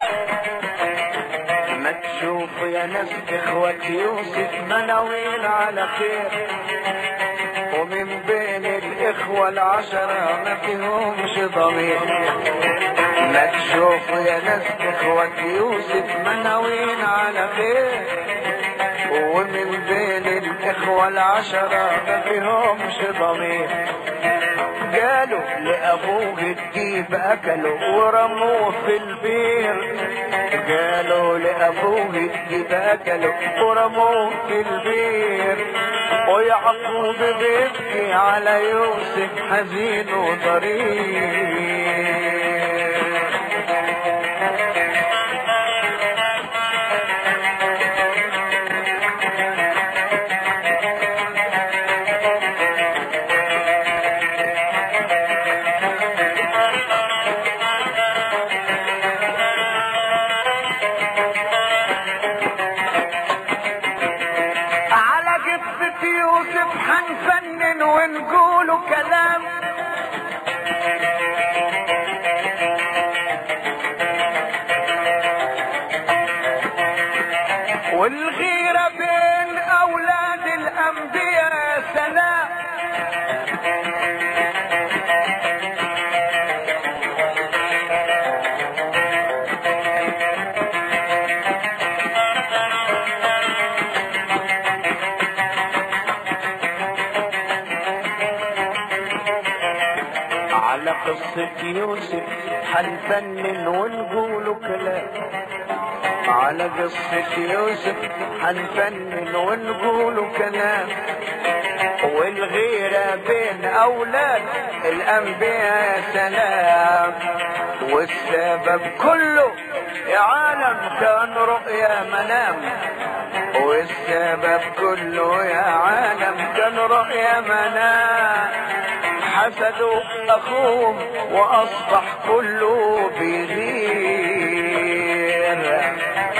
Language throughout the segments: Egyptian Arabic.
ما تشوف يا ناس اخوة يوسف مناويل على خير ومن بين الاخوة العشرة ما فيهمش ضمير ما تشوف يا ناس اخوة يوسف مناويل على خير ومن بين الاخوة العشرة ما فيهمش ضمير قالوا لابوه الديب اكله ورموه في البير قالوا لابوه الديب اكله ورموه في البير ويعقوب بيبكي على يوسف حزين وضرير على جثة يوسف حنفنن ونقوله كلام والغيرة بين أولاد الأنبياء سلام على قصة يوسف حنفنن ونقول كلام على قصة يوسف حنفنن ونقول كلام والغيرة بين أولاد الأنبياء سلام والسبب كله يا عالم كان رؤيا منام والسبب كله يا عالم كان رؤيا منام حسدوا اخوهم واصبح كله بغير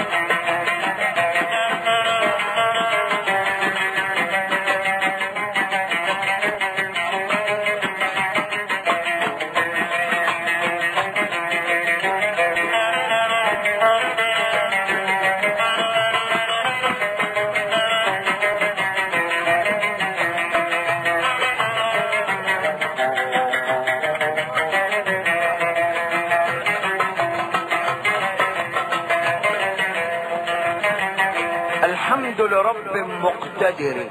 الحمد لرب مقتدر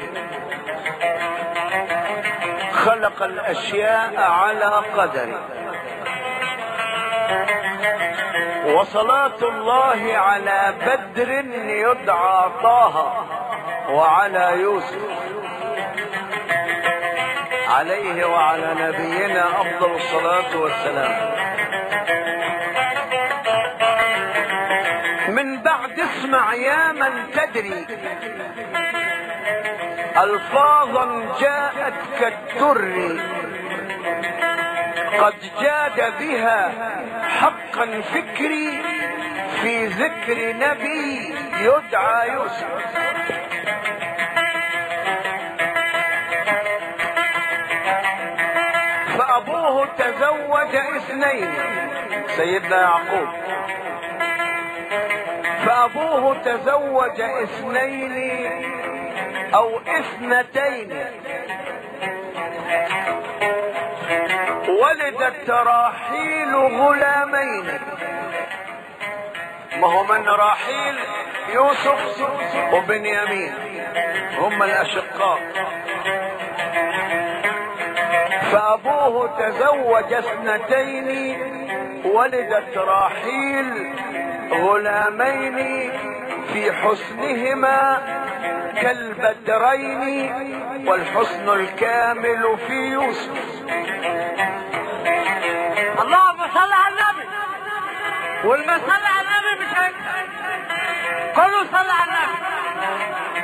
خلق الاشياء على قدر وصلاة الله على بدر يدعى طه وعلى يوسف عليه وعلى نبينا افضل الصلاة والسلام من بعد اسمع يا من تدري الفاظا جاءت كالدر قد جاد بها حقا فكري في ذكر نبي يدعى يوسف فابوه تزوج اثنين سيدنا يعقوب فابوه تزوج اثنين او اثنتين ولدت راحيل غلامين ما هو من راحيل يوسف وبنيامين هم الاشقاء فابوه تزوج اثنتين ولدت راحيل غلامين في حسنهما كالبدرين والحسن الكامل في يوسف اللهم صل على النبي والما صلى على النبي مش هيك كله صلى على النبي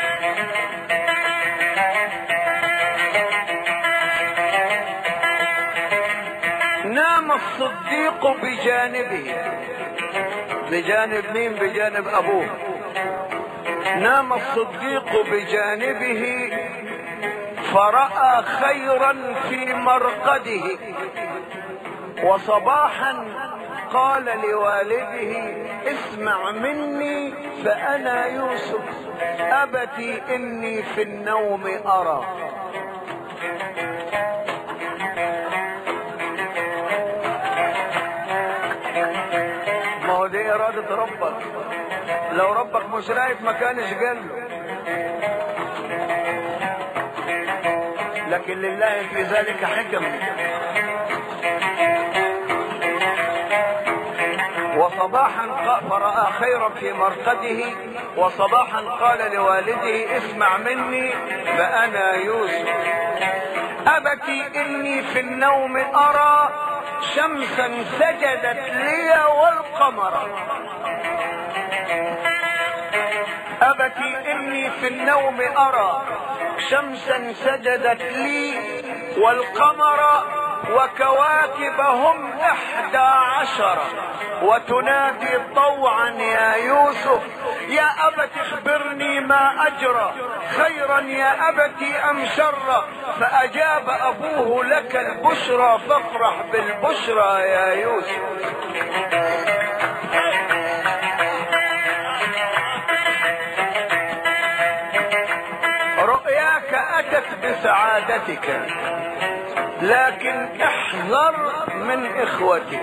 نام الصديق بجانبه بجانب مين بجانب ابوه نام الصديق بجانبه فراى خيرا في مرقده وصباحا قال لوالده اسمع مني فأنا يوسف أبتي إني في النوم أرى ما هو دي إرادة ربك لو ربك مش رايد ما كانش قال له لكن لله في ذلك حكم وصباحا ق- فرأى خيرا في مرقده وصباحا قال لوالده اسمع مني فأنا يوسف أبتي إني في النوم أرى شمسا سجدت لي والقمر أبتي إني في النوم أرى شمسا سجدت لي والقمر وكواكبهم إحدى عشر وتنادي طوعا يا يوسف يا أبت اخبرني ما أجرى خيرا يا أبت أم شرا فأجاب أبوه لك البشرى فافرح بالبشرى يا يوسف رؤياك أتت بسعادتك لكن احذر من إخوتك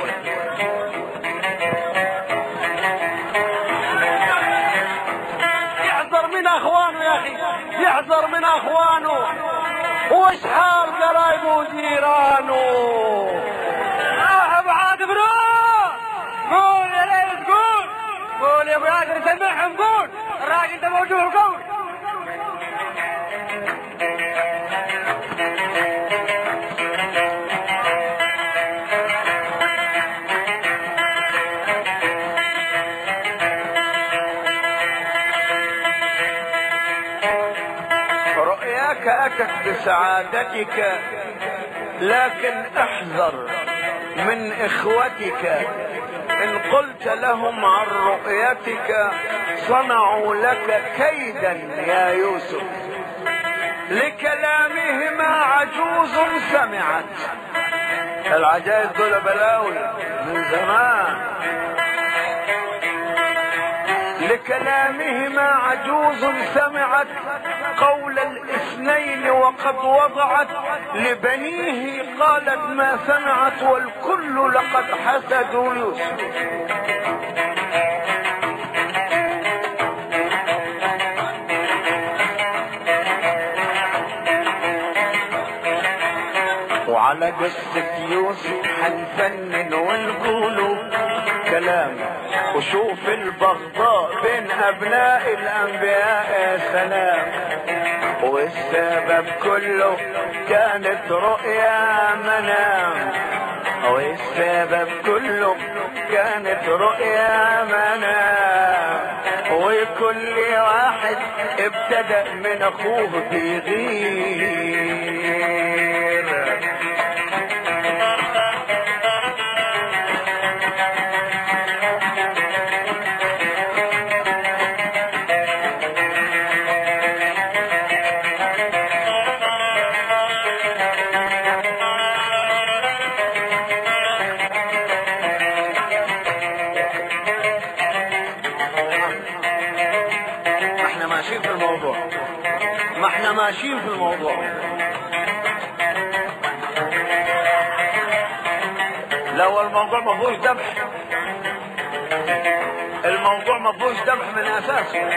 يحذر من اخوانه يا اخي يحذر من اخوانه وش حال قرايبه وجيرانه اه ابو عاطف روح قول يا ليل قول قول يا ابو ياسر سمعهم قول الراجل ده موجود قول رؤياك أتت بسعادتك لكن احذر من إخوتك إن قلت لهم عن رؤيتك صنعوا لك كيدا يا يوسف لكلامهما عجوز سمعت العجائز دول بلاوي من زمان لكلامهما عجوز سمعت قول الاثنين وقد وضعت لبنيه قالت ما سمعت والكل لقد حسدوا يوسف وعلى قصة يوسف حنفنن ونقولوا كلام وشوف البغضاء بين أبناء الأنبياء يا سلام والسبب كله كانت رؤيا منام والسبب كله كانت رؤيا منام وكل واحد ابتدأ من أخوه بيغير ما احنا ماشيين في الموضوع ما احنا ماشيين في الموضوع لو الموضوع ما فيهوش ذبح الموضوع ما فيهوش ذبح من اساسه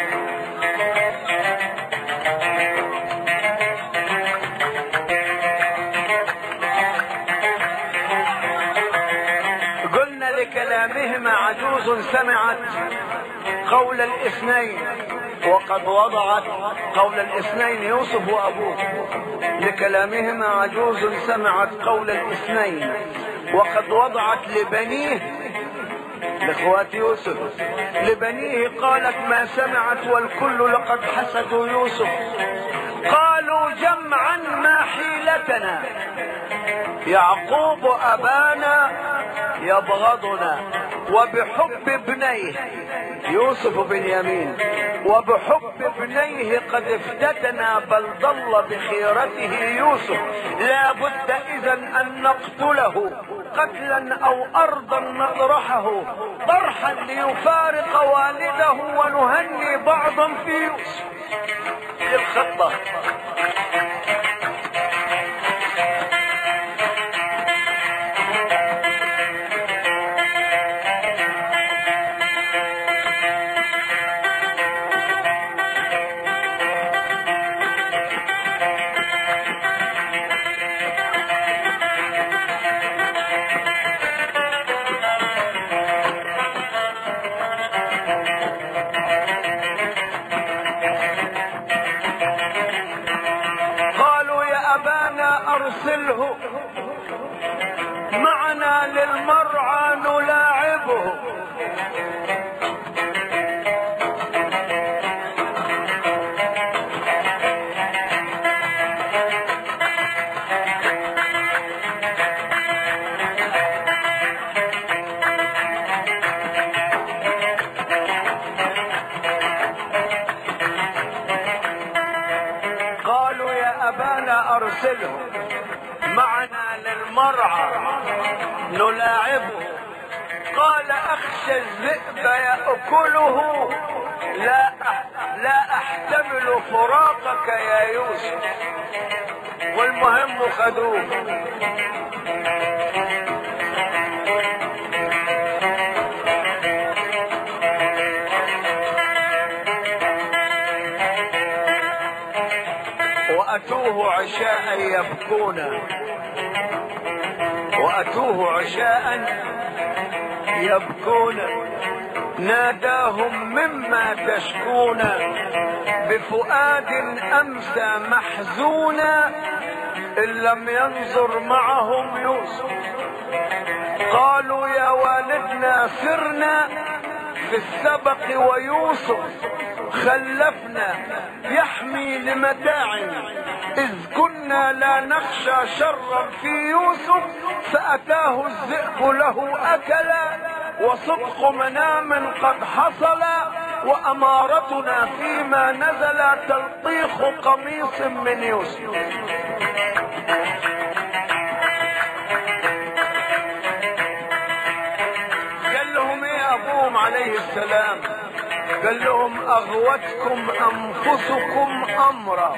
قلنا لكلامهما عجوز سمعت قول الاثنين وقد وضعت قول الاثنين يوسف وابوه لكلامهما عجوز سمعت قول الاثنين وقد وضعت لبنيه لاخوات يوسف لبنيه قالت ما سمعت والكل لقد حسدوا يوسف قالوا جمعا ما حيلتنا يعقوب ابانا يبغضنا وبحب ابنيه يوسف وبنيامين وبحب ابنيه قد افتتنا بل ضل بخيرته يوسف لا بد اذا ان نقتله قتلا او ارضا نطرحه طرحا ليفارق والده ونهني بعضا في يوسف دي الخطه قالوا يا ابانا ارسله معنا للمرعى نلاعبه قالوا يا ابانا ارسله معنا للمرعى نلاعبه قال اخشى الذئب ياكله لا لا احتمل فراقك يا يوسف والمهم خدوه واتوه عشاء يبكون واتوه عشاء يبكون ناداهم مما تشكون بفؤاد امسى محزونا ان لم ينظر معهم يوسف قالوا يا والدنا سرنا في السبق ويوسف خلفنا يحمي لمتاع إذ كنا لا نخشى شرا في يوسف فأتاه الذئب له أكلا وصدق منام قد حصل وأمارتنا فيما نزل تلطيخ قميص من يوسف قال لهم ايه ابوهم عليه السلام قال لهم اغوتكم انفسكم امرا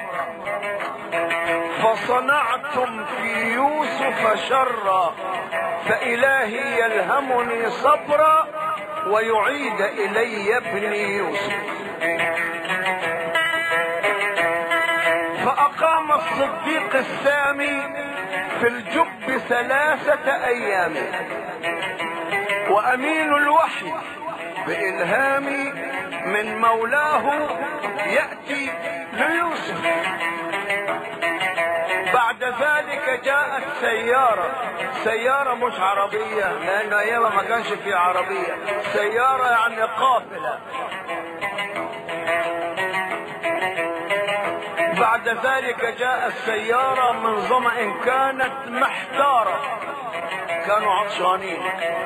فصنعتم في يوسف شرا فالهي يلهمني صبرا ويعيد الي ابني يوسف فاقام الصديق السامي في الجب ثلاثه ايام وامين الوحي بإلهام من مولاه يأتي ليوسف بعد ذلك جاءت سيارة سيارة مش عربية لأن أيامها ما كانش في عربية سيارة يعني قافلة بعد ذلك جاءت سيارة من ظمأ كانت محتارة كانوا عطشانين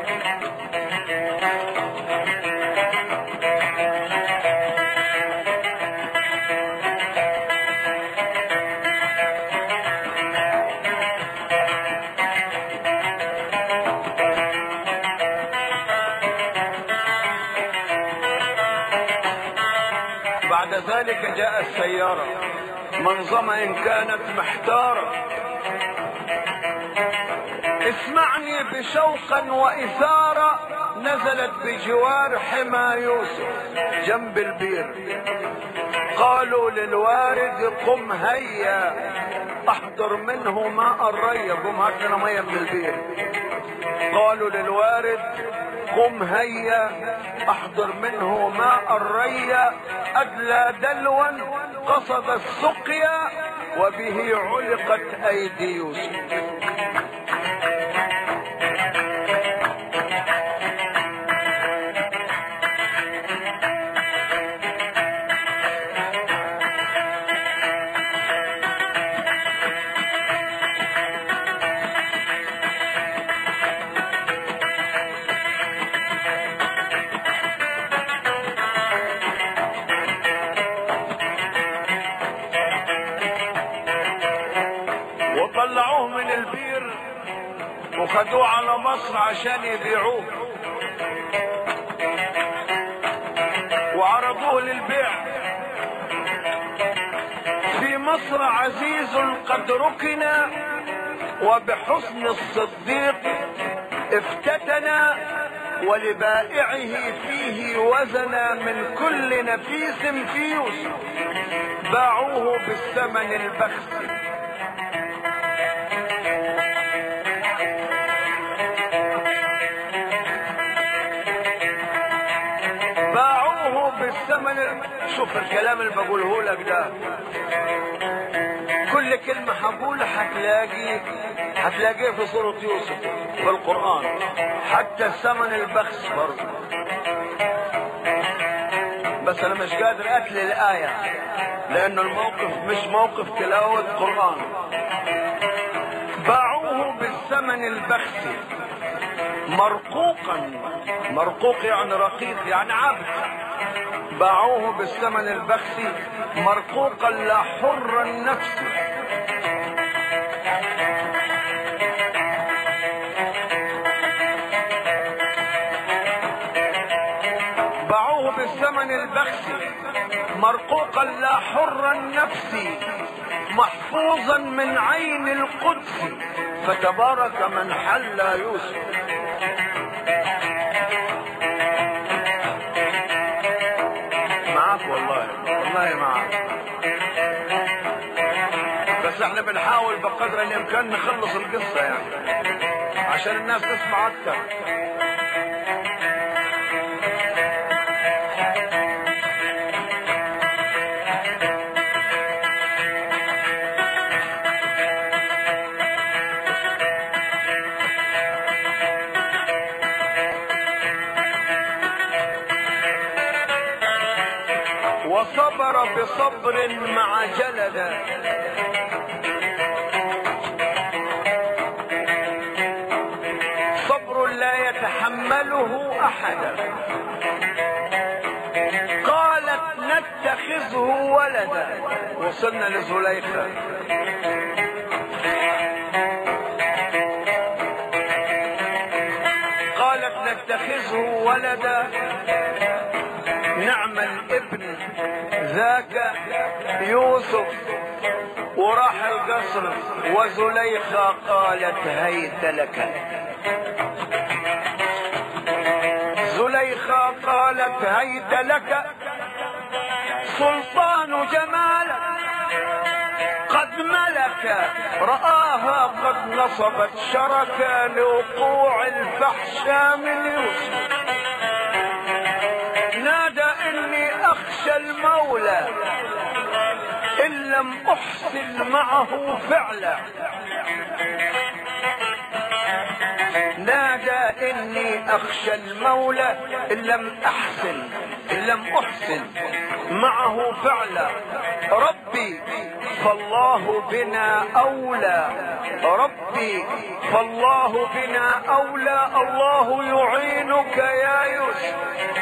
بعد ذلك جاء السيارة منظمة إن كانت محتارة اسمعني بشوقا وإثارة نزلت بجوار حمى يوسف جنب البير قالوا للوارد قم هيا احضر منه ماء الري قم هات لنا ميه من البير قالوا للوارد قم هيا احضر منه ماء الري ادلى دلوا قصد السقيا وبه علقت ايدي يوسف وخدوه على مصر عشان يبيعوه وعرضوه للبيع في مصر عزيز قد ركن وبحسن الصديق افتتنا ولبائعه فيه وزنا من كل نفيس في يوسف باعوه بالثمن البخس باعوه بالثمن شوف الكلام اللي بقوله لك ده كل كلمة هقولها هتلاقي هتلاقيه في سورة يوسف في القرآن حتى الثمن البخس برضه بس أنا مش قادر أتلي الآية لأن الموقف مش موقف تلاوة قرآن باعوه بالثمن البخس مرقوقا مرقوق يعني رقيق يعني عبد باعوه بالثمن البخس مرقوقا لا حر النفس باعوه بالثمن البخس مرقوقا لا حر النفس محفوظا من عين القدس فتبارك من حل يوسف معاك والله والله معاك بس احنا بنحاول بقدر الامكان نخلص القصه يعني عشان الناس تسمع اكتر وصبر بصبر مع جلد صبر لا يتحمله احدا قالت نتخذه ولدا وصلنا لزليخه قالت نتخذه ولدا نعم الابن ذاك يوسف وراح القصر وزليخة قالت هيت لك زليخة قالت هيت لك سلطان جمالك قد ملك رآها قد نصبت شركا لوقوع الفحشاء من يوسف نادى اني اخشى المولى ان لم احسن معه فعلا نادى اني اخشى المولى ان لم احسن ان لم احسن معه فعلا ربي فالله بنا اولى ربي فالله بنا اولى الله يعينك يا يوسف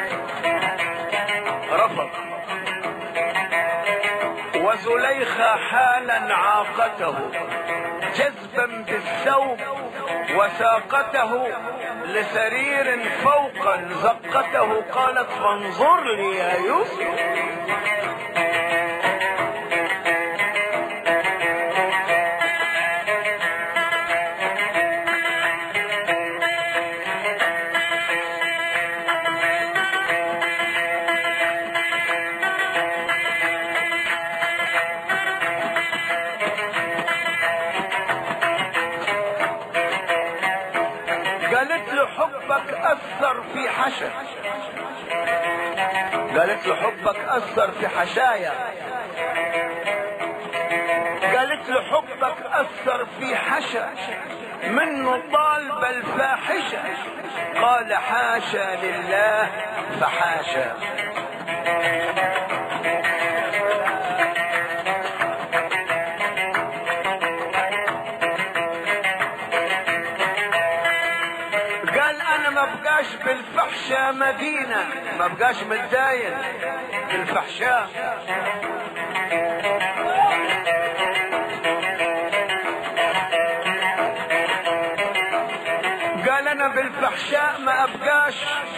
رفض وزليخة حالا عاقته جذبا بالثوب وساقته لسرير فوقا زقته قالت فانظر لي يا يوسف قالت له حبك اثر في حشا قالت له حبك اثر في حشايا قالت له حبك اثر في حشا منه طالب الفاحشه قال حاشا لله فحاشا قال انا ما بقاش بالفحشة مدينة ما بقاش متداين بالفحشاء الفحشاء ما ابقاش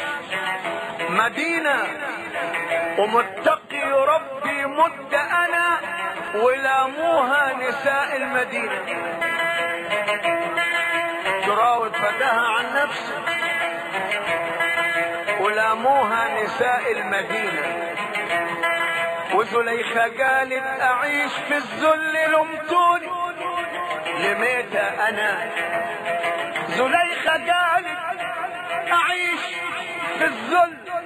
مدينة ومتقي ربي مد انا ولاموها نساء المدينة تراود فتاها عن نفسه ولاموها نساء المدينة وزليخة قالت أعيش في الذل لمتوني لميت أنا زليخة قالت أعيش في الذل